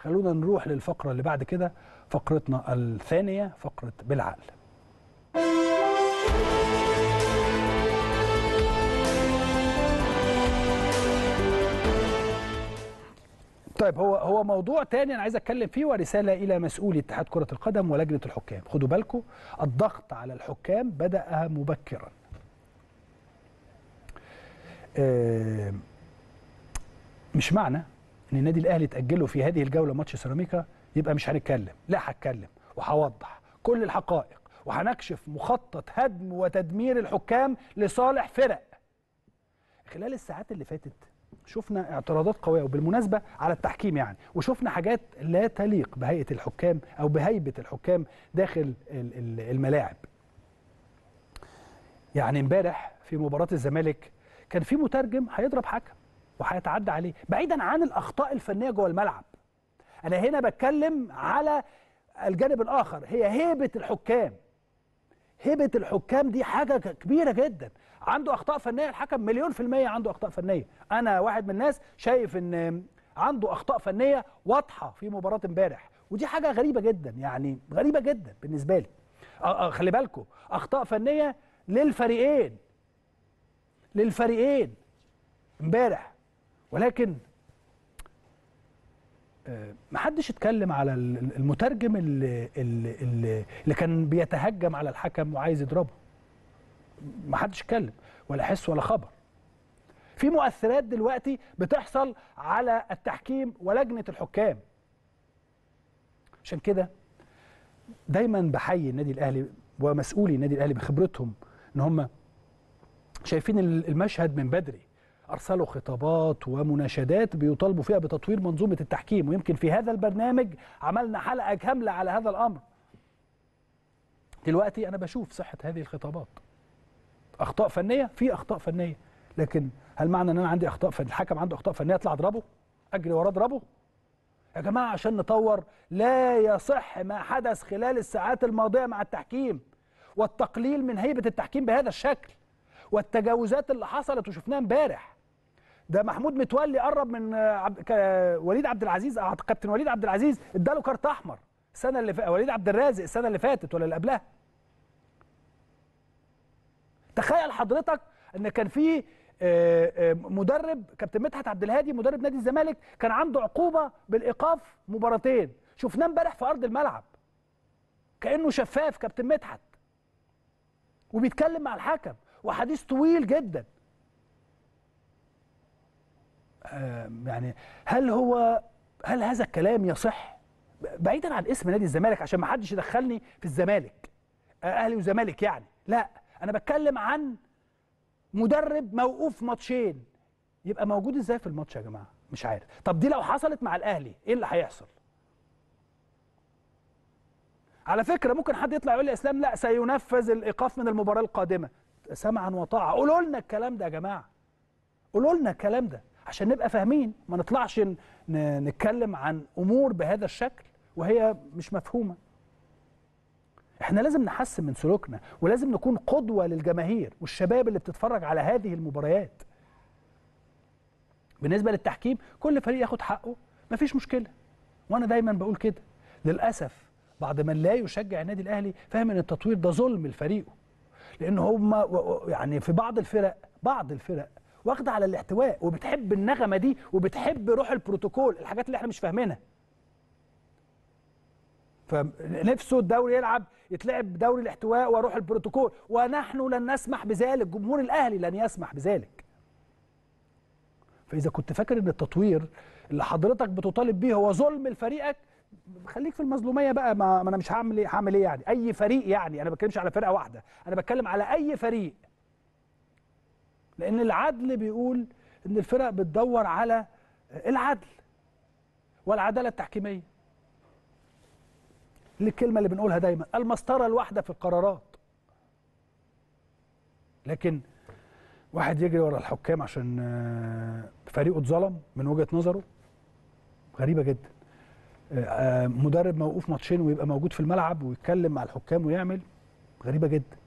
خلونا نروح للفقره اللي بعد كده فقرتنا الثانيه فقره بالعقل طيب هو هو موضوع تاني انا عايز اتكلم فيه ورساله الى مسؤولي اتحاد كره القدم ولجنه الحكام خدوا بالكم الضغط على الحكام بدا مبكرا آه، مش معنى ان النادي الاهلي تاجله في هذه الجوله ماتش سيراميكا يبقى مش هنتكلم لا هتكلم وهوضح كل الحقائق وهنكشف مخطط هدم وتدمير الحكام لصالح فرق خلال الساعات اللي فاتت شفنا اعتراضات قويه وبالمناسبه على التحكيم يعني وشفنا حاجات لا تليق بهيئه الحكام او بهيبه الحكام داخل ال- ال- الملاعب يعني امبارح في مباراه الزمالك كان في مترجم هيضرب حكم وهيتعدى عليه بعيدا عن الاخطاء الفنيه جوه الملعب انا هنا بتكلم على الجانب الاخر هي هيبه الحكام هيبه الحكام دي حاجه ك- كبيره جدا عنده اخطاء فنيه الحكم مليون في الميه عنده اخطاء فنيه انا واحد من الناس شايف ان عنده اخطاء فنيه واضحه في مباراه امبارح ودي حاجه غريبه جدا يعني غريبه جدا بالنسبه لي آه، آه، خلي بالكم اخطاء فنيه للفريقين للفريقين امبارح ولكن آه، محدش اتكلم على ال- المترجم اللي, اللي, اللي اللي كان بيتهجم على الحكم وعايز يضربه محدش اتكلم ولا حس ولا خبر في مؤثرات دلوقتي بتحصل على التحكيم ولجنة الحكام عشان كده دايما بحيي النادي الاهلي ومسؤولي النادي الاهلي بخبرتهم ان هم شايفين المشهد من بدري ارسلوا خطابات ومناشدات بيطالبوا فيها بتطوير منظومه التحكيم ويمكن في هذا البرنامج عملنا حلقه كامله على هذا الامر دلوقتي انا بشوف صحه هذه الخطابات اخطاء فنيه في اخطاء فنيه لكن هل معنى ان انا عندي اخطاء فنيه الحكم عنده اخطاء فنيه اطلع اضربه اجري وراه اضربه يا جماعه عشان نطور لا يصح ما حدث خلال الساعات الماضيه مع التحكيم والتقليل من هيبه التحكيم بهذا الشكل والتجاوزات اللي حصلت وشفناها امبارح ده محمود متولي قرب من آه، عبد ك- وليد عبد العزيز أعتقد كابتن وليد عبد العزيز اداله كارت احمر السنه اللي فاتت وليد عبد الرازق السنه اللي فاتت ولا اللي قبلها تخيل حضرتك ان كان في آه، آه، مدرب كابتن مدحت عبد الهادي مدرب نادي الزمالك كان عنده عقوبه بالايقاف مباراتين شفناه امبارح في ارض الملعب كانه شفاف كابتن مدحت وبيتكلم مع الحكم وحديث طويل جدا آه، يعني هل هو هل هذا الكلام يصح بعيدا عن اسم نادي الزمالك عشان ما حدش يدخلني في الزمالك آه، اهلي وزمالك يعني لا انا بتكلم عن مدرب موقوف ماتشين يبقى موجود ازاي في الماتش يا جماعه مش عارف طب دي لو حصلت مع الاهلي ايه اللي هيحصل على فكره ممكن حد يطلع يقول لي يا اسلام لا سينفذ الايقاف من المباراه القادمه سمعا وطاعه قولوا لنا الكلام ده يا جماعه قولوا لنا الكلام ده عشان نبقى فاهمين ما نطلعش ن- ن- نتكلم عن امور بهذا الشكل وهي مش مفهومه احنا لازم نحسن من سلوكنا ولازم نكون قدوه للجماهير والشباب اللي بتتفرج على هذه المباريات بالنسبه للتحكيم كل فريق ياخد حقه مفيش مشكله وانا دايما بقول كده للاسف بعض من لا يشجع النادي الاهلي فاهم ان التطوير ده ظلم لفريقه لان هم و- و- يعني في بعض الفرق بعض الفرق واخده على الاحتواء وبتحب النغمه دي وبتحب روح البروتوكول الحاجات اللي احنا مش فاهمينها فنفسه الدوري يلعب يتلعب دوري الاحتواء وروح البروتوكول ونحن لن نسمح بذلك جمهور الاهلي لن يسمح بذلك فاذا كنت فاكر ان التطوير اللي حضرتك بتطالب بيه هو ظلم لفريقك خليك في المظلوميه بقى ما ما انا مش هعمل ايه هعمل ايه يعني اي فريق يعني انا ما بتكلمش على فرقه واحده انا بتكلم على اي فريق لان العدل بيقول ان الفرق بتدور على العدل والعداله التحكيميه دي الكلمه اللي بنقولها دايما المسطره الواحده في القرارات لكن واحد يجري ورا الحكام عشان آه، فريقه اتظلم من وجهه نظره غريبه جدا آه، آه، مدرب موقوف ماتشين ويبقى موجود في الملعب ويتكلم مع الحكام ويعمل غريبه جدا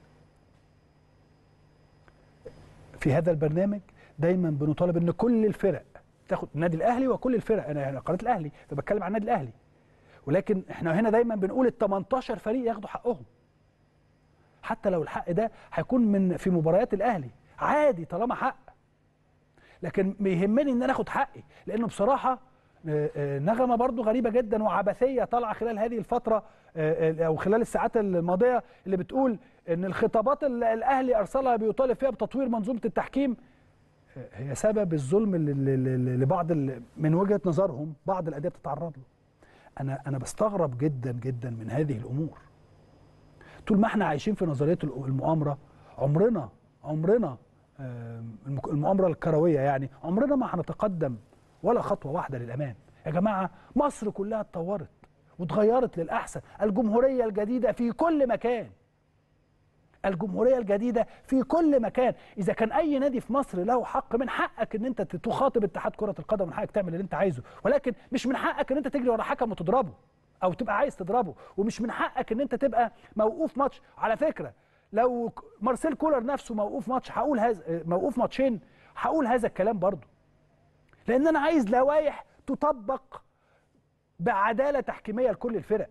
في هذا البرنامج دايما بنطالب ان كل الفرق تاخد النادي الاهلي وكل الفرق انا يعني قناه الاهلي فبتكلم عن النادي الاهلي ولكن احنا هنا دايما بنقول ال 18 فريق ياخدوا حقهم حتى لو الحق ده هيكون من في مباريات الاهلي عادي طالما حق لكن يهمني ان انا اخد حقي لانه بصراحه آه، آه، نغمه برضو غريبه جدا وعبثيه طالعه خلال هذه الفتره آه، آه، او خلال الساعات الماضيه اللي بتقول ان الخطابات اللي الاهلي ارسلها بيطالب فيها بتطوير منظومه التحكيم آه، هي سبب الظلم اللي- اللي اللي- لبعض ال- من وجهه نظرهم بعض الانديه بتتعرض له انا انا بستغرب جدا جدا من هذه الامور طول ما احنا عايشين في نظريه المؤامره عمرنا عمرنا آم، المك- المؤامره الكرويه يعني عمرنا ما هنتقدم ولا خطوه واحده للامام يا جماعه مصر كلها اتطورت واتغيرت للاحسن الجمهوريه الجديده في كل مكان الجمهوريه الجديده في كل مكان اذا كان اي نادي في مصر له حق من حقك ان انت تخاطب اتحاد كره القدم من حقك تعمل اللي انت عايزه ولكن مش من حقك ان انت تجري ورا حكم وتضربه او تبقى عايز تضربه ومش من حقك ان انت تبقى موقوف ماتش على فكره لو ك- مارسيل كولر نفسه موقوف ماتش هقول هذا موقوف ماتشين هقول هذا الكلام برضه لان انا عايز لوائح تطبق بعداله تحكيميه لكل الفرق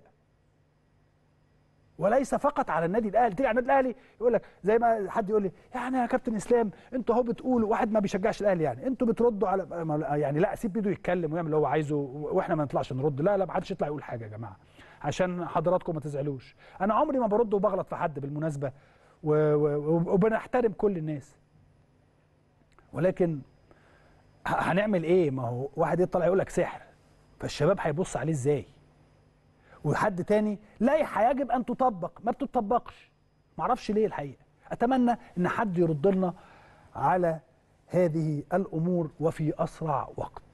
وليس فقط على النادي الاهلي تيجي على النادي الاهلي يقول لك زي ما حد يقول لي يعني يا كابتن اسلام انتوا اهو بتقولوا واحد ما بيشجعش الاهلي يعني انتوا بتردوا على ما- يعني لا سيب ايده يتكلم ويعمل اللي هو عايزه واحنا ما نطلعش نرد لا لا ما حدش يطلع يقول حاجه يا جماعه عشان حضراتكم ما تزعلوش انا عمري ما برد وبغلط في حد بالمناسبه و- و- وبنحترم كل الناس ولكن ه- هنعمل ايه ما هو واحد يطلع يقول لك سحر فالشباب هيبص عليه ازاي وحد تاني لائحه يجب ان تطبق ما بتطبقش معرفش ليه الحقيقه اتمنى ان حد يرد لنا على هذه الامور وفي اسرع وقت